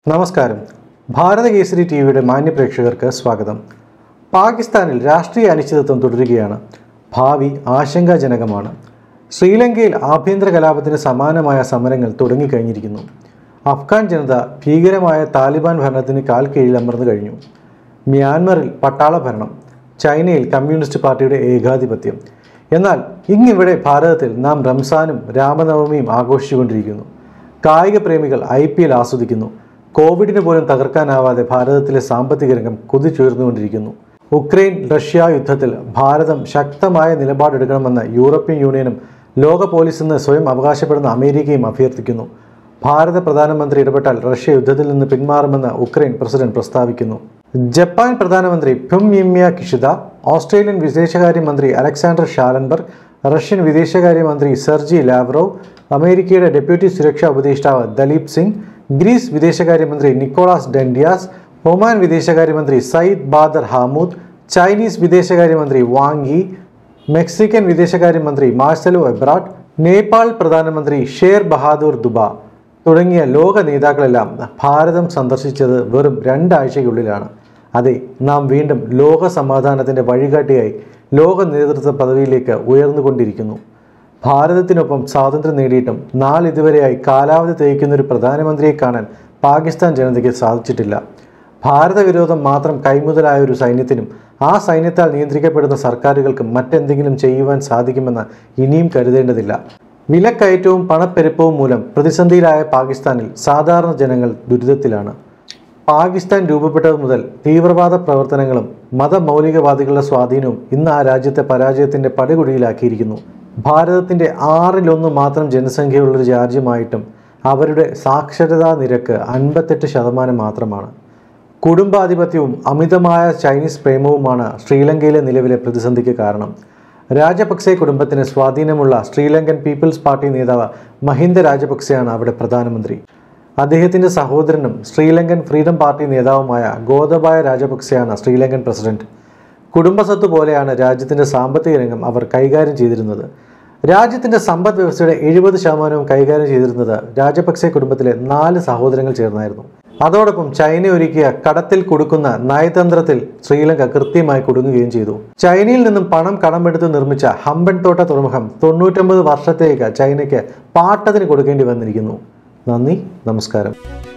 നമസ്കാരം ഭാരത കേസരി ടി വിയുടെ മാന്യപ്രേക്ഷകർക്ക് സ്വാഗതം പാകിസ്ഥാനിൽ രാഷ്ട്രീയ അനിശ്ചിതത്വം തുടരുകയാണ് ഭാവി ആശങ്കാജനകമാണ് ശ്രീലങ്കയിൽ ആഭ്യന്തര കലാപത്തിന് സമാനമായ സമരങ്ങൾ തുടങ്ങിക്കഴിഞ്ഞിരിക്കുന്നു അഫ്ഗാൻ ജനത ഭീകരമായ താലിബാൻ ഭരണത്തിന് കാൽ കീഴിൽ അമർന്നു കഴിഞ്ഞു മ്യാൻമറിൽ പട്ടാള ഭരണം ചൈനയിൽ കമ്മ്യൂണിസ്റ്റ് പാർട്ടിയുടെ ഏകാധിപത്യം എന്നാൽ ഇങ്ങിവിടെ ഭാരതത്തിൽ നാം റംസാനും രാമനവമിയും ആഘോഷിച്ചുകൊണ്ടിരിക്കുന്നു കായിക പ്രേമികൾ ഐ പി എൽ ആസ്വദിക്കുന്നു കോവിഡിന് പോലും തകർക്കാനാവാതെ ഭാരതത്തിലെ സാമ്പത്തിക രംഗം കുതിച്ചുയർന്നുകൊണ്ടിരിക്കുന്നു ഉക്രൈൻ റഷ്യ യുദ്ധത്തിൽ ഭാരതം ശക്തമായ നിലപാടെടുക്കണമെന്ന് യൂറോപ്യൻ യൂണിയനും ലോക പോലീസ് എന്ന് സ്വയം അവകാശപ്പെടുന്ന അമേരിക്കയും അഭ്യർത്ഥിക്കുന്നു ഭാരത പ്രധാനമന്ത്രി ഇടപെട്ടാൽ റഷ്യ യുദ്ധത്തിൽ നിന്ന് പിന്മാറുമെന്ന് ഉക്രൈൻ പ്രസിഡന്റ് പ്രസ്താവിക്കുന്നു ജപ്പാൻ പ്രധാനമന്ത്രി പ്യുംയിമ്യ കിഷിദ ഓസ്ട്രേലിയൻ വിദേശകാര്യമന്ത്രി അലക്സാണ്ടർ ഷാലൻബർഗ് റഷ്യൻ വിദേശകാര്യമന്ത്രി സെർജി ലാവ്റോവ് അമേരിക്കയുടെ ഡെപ്യൂട്ടി സുരക്ഷാ ഉപദേഷ്ടാവ് ദലീപ് സിംഗ് ഗ്രീസ് വിദേശകാര്യമന്ത്രി നിക്കോളാസ് ഡെൻഡിയാസ് ഒമാൻ വിദേശകാര്യമന്ത്രി സയ്യിദ് ബാദർ ഹാമൂദ് ചൈനീസ് വിദേശകാര്യമന്ത്രി വാങ് യി മെക്സിക്കൻ വിദേശകാര്യമന്ത്രി മാർസലോ എബ്രാഡ് നേപ്പാൾ പ്രധാനമന്ത്രി ഷേർ ബഹാദൂർ ദുബ തുടങ്ങിയ ലോക നേതാക്കളെല്ലാം ഭാരതം സന്ദർശിച്ചത് വെറും രണ്ടാഴ്ചയ്ക്കുള്ളിലാണ് അതെ നാം വീണ്ടും ലോക സമാധാനത്തിൻ്റെ വഴികാട്ടിയായി ലോക നേതൃത്വ പദവിയിലേക്ക് ഉയർന്നുകൊണ്ടിരിക്കുന്നു ഭാരതത്തിനൊപ്പം സ്വാതന്ത്ര്യം നേടിയിട്ടും നാളിതുവരെയായി കാലാവധി തേക്കുന്ന ഒരു പ്രധാനമന്ത്രിയെ കാണാൻ പാകിസ്ഥാൻ ജനതയ്ക്ക് സാധിച്ചിട്ടില്ല ഭാരതവിരോധം മാത്രം കൈമുതലായ ഒരു സൈന്യത്തിനും ആ സൈന്യത്താൽ നിയന്ത്രിക്കപ്പെടുന്ന സർക്കാരുകൾക്കും മറ്റെന്തെങ്കിലും ചെയ്യുവാൻ സാധിക്കുമെന്ന് ഇനിയും കരുതേണ്ടതില്ല വിലക്കയറ്റവും പണപ്പെരുപ്പവും മൂലം പ്രതിസന്ധിയിലായ പാകിസ്ഥാനിൽ സാധാരണ ജനങ്ങൾ ദുരിതത്തിലാണ് പാകിസ്ഥാൻ രൂപപ്പെട്ടത് മുതൽ തീവ്രവാദ പ്രവർത്തനങ്ങളും മതമൗലികവാദികളുടെ സ്വാധീനവും ഇന്ന് ആ രാജ്യത്തെ പരാജയത്തിന്റെ പടുകുഴിയിലാക്കിയിരിക്കുന്നു ഭാരതത്തിന്റെ ആറിലൊന്ന് മാത്രം ജനസംഖ്യയുള്ളൊരു രാജ്യമായിട്ടും അവരുടെ സാക്ഷരതാ നിരക്ക് അൻപത്തെട്ട് ശതമാനം മാത്രമാണ് കുടുംബാധിപത്യവും അമിതമായ ചൈനീസ് പ്രേമവുമാണ് ശ്രീലങ്കയിലെ നിലവിലെ പ്രതിസന്ധിക്ക് കാരണം രാജപക്സെ കുടുംബത്തിന് സ്വാധീനമുള്ള ശ്രീലങ്കൻ പീപ്പിൾസ് പാർട്ടി നേതാവ് മഹിന്ദ രാജപക്സെയാണ് അവിടെ പ്രധാനമന്ത്രി അദ്ദേഹത്തിന്റെ സഹോദരനും ശ്രീലങ്കൻ ഫ്രീഡം പാർട്ടി നേതാവുമായ ഗോതബായ രാജപക്സെയാണ് ശ്രീലങ്കൻ പ്രസിഡന്റ് കുടുംബസ്വത്ത് പോലെയാണ് രാജ്യത്തിന്റെ സാമ്പത്തിക രംഗം അവർ കൈകാര്യം ചെയ്തിരുന്നത് രാജ്യത്തിന്റെ സമ്പദ് വ്യവസ്ഥയുടെ എഴുപത് ശതമാനവും കൈകാര്യം ചെയ്തിരുന്നത് രാജപക്സെ കുടുംബത്തിലെ നാല് സഹോദരങ്ങൾ ചേർന്നായിരുന്നു അതോടൊപ്പം ചൈന ഒരുക്കിയ കടത്തിൽ കൊടുക്കുന്ന നയതന്ത്രത്തിൽ ശ്രീലങ്ക കൃത്യമായി കുടുങ്ങുകയും ചെയ്തു ചൈനയിൽ നിന്നും പണം കടമെടുത്ത് നിർമ്മിച്ച ഹമ്പൻ തോട്ട തുറമുഖം തൊണ്ണൂറ്റൊമ്പത് വർഷത്തേക്ക് ചൈനയ്ക്ക് പാട്ടത്തിന് കൊടുക്കേണ്ടി വന്നിരിക്കുന്നു നന്ദി നമസ്കാരം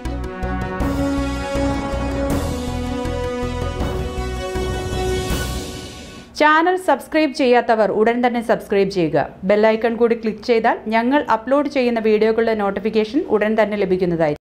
ചാനൽ സബ്സ്ക്രൈബ് ചെയ്യാത്തവർ ഉടൻ തന്നെ സബ്സ്ക്രൈബ് ചെയ്യുക ബെല്ലൈക്കൺ കൂടി ക്ലിക്ക് ചെയ്താൽ ഞങ്ങൾ അപ്ലോഡ് ചെയ്യുന്ന വീഡിയോകളുടെ നോട്ടിഫിക്കേഷൻ ഉടൻ തന്നെ ലഭിക്കുന്നതായിരിക്കും